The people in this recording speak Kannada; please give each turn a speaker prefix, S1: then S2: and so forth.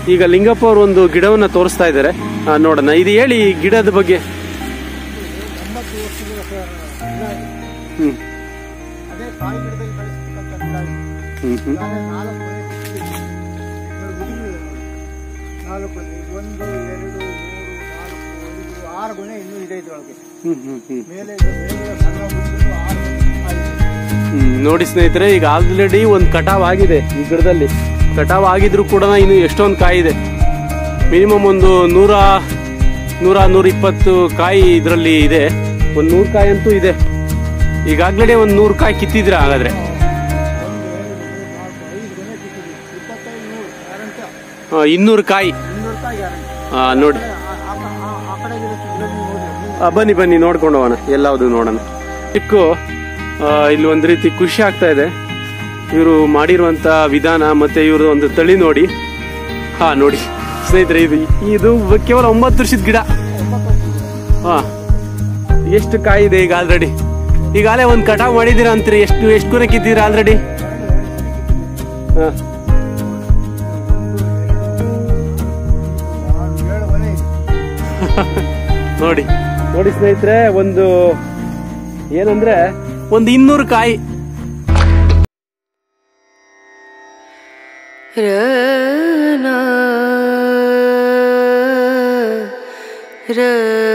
S1: ಈಗ ಲಿಂಗಪ್ಪ ಅವರು ಒಂದು ಗಿಡವನ್ನ ತೋರಿಸ್ತಾ ಇದ್ದಾರೆ ಆ, ನೋಡೋಣ ಇದು ಹೇಳಿ ಈ ಗಿಡದ ಬಗ್ಗೆ
S2: ಎಂಬತ್ತು ವರ್ಷದ ಗಿಡ ಇದು.
S1: ಹ್ಮ್
S2: ಅದೇ ಕಾಯಿ ಗಿಡದಲ್ಲಿ ಬೆಳೆಸ್ತಕ್ಕಂಥ ಗಿಡ ಇದು.
S1: ಹ್ಮ್ ಹ್ಮ್
S2: ಇದಾದ್ರೆ ನಾಲ್ಕು ಗೊನೆ ಕಿತ್ತಿದೆ. ನೋಡಿ ಉದುರು ಇದೆ ನೋಡಿ. ನಾಲ್ಕು ಗೊನೆ. ಇದು ಒಂದು ಎರಡು ಮೂರು ನಾಲ್ಕು ಐದು ಆರು ಗೊನೆ ಇನ್ನೂ ಇದೆ ಇದ್ರೊಳಗೆ
S1: ಹ್ಮ್ ಹ್ಮ್ ಹ್ಮ್
S2: ಮೇಲೆ ಇದು ಮೇಲೆ ಸಣ್ಣ ಬಿಟ್ಟು ಆರು ಗೊನೆ ಆಗಿದೆ.
S1: ಹ್ಮ್, ನೋಡಿ ಸ್ನೇಹಿತರೆ ಈಗ ಆಲ್ರೆಡಿ ಒಂದು ಕಟಾವ್ ಆಗಿದೆ ಈ ಗಿಡದಲ್ಲಿ ಕಟಾವ್ ಆಗಿದ್ರು ಕೂಡ ಇನ್ನು ಎಷ್ಟೊಂದು ಕಾಯಿ ಇದೆ ಮಿನಿಮಮ್ ಒಂದು ನೂರ ನೂರ ನೂರ ಇಪ್ಪತ್ತು ಕಾಯಿ ಇದರಲ್ಲಿ ಇದೆ ಒಂದು ನೂರು ಕಾಯಿ ಅಂತೂ ಇದೆ ಈಗ ಆಲ್ರೆಡಿ ಒಂದು ನೂರು ಕಾಯಿ ಕಿತ್ತಿದ್ರ ಹಾಗಾದ್ರೆ
S2: ಒಂದು ಎರಡು ಮೂರು ನಾಲ್ಕು ಐದು ಗೊನೆ ಕಿತ್ತಿದೆ ಇಪ್ಪತ್ತೈದು ನೂರು ಗ್ಯಾರಂಟಿ
S1: ಆ, ಇನ್ನೂರು ಕಾಯಿ
S2: ಇನ್ನೂರು ರೂಪಾಯಿ ಗ್ಯಾರಂಟಿ
S1: ಆ, ನೋಡಿ
S2: ಆ- ಆ- ಆ- ಆ ಕಡೆ ಗಿಡ ಗಿಡ ನೀವು ನೋಡಿ
S1: ಆ, ಬನ್ನಿ ಬನ್ನಿ ನೋಡ್ಕೊಂಡು ಹೋಗೋಣ ಎಲ್ಲಾವುದು ನೋಡೋಣ ಚಿಕ್ಕು ಆ, ಇಲ್ಲಿ ಒಂದು ರೀತಿ ಖುಷಿ ಆಗ್ತಾ ಇದೆ ಇವರು ಮಾಡಿರುವಂತ ವಿಧಾನ ಮತ್ತೆ ಇವರು ಒಂದು ತಳಿ ನೋಡಿ ಹಾ ನೋಡಿ ಸ್ನೇಹಿತರೆ ಇದು ಇದು ಕೇವಲ ಒಂಬತ್ತು ವರ್ಷದ ಗಿಡ ಹಾ ಎಷ್ಟು ಕಾಯಿ ಇದೆ ಈಗ ಆಲ್ರೆಡಿ ಈಗಾಗಲೇ ಒಂದು ಕಟಾವ್ ಮಾಡಿದ್ದೀರಾ ಅಂತೀರಿ ಎಷ್ಟು ಎಷ್ಟು ಗುಣ ಕಿದ್ದೀರಾ ಆಲ್ರೆಡಿ ಹಾ
S2: ಆರು ಏಳು ಗೊನೆ ಇದೆ
S1: ನೋಡಿ ನೋಡಿ ಸ್ನೇಹಿತರೆ ಒಂದು ಏನಂದ್ರೆ ಒಂದು ಇನ್ನೂರು ಕಾಯಿ
S3: Rana, Rana.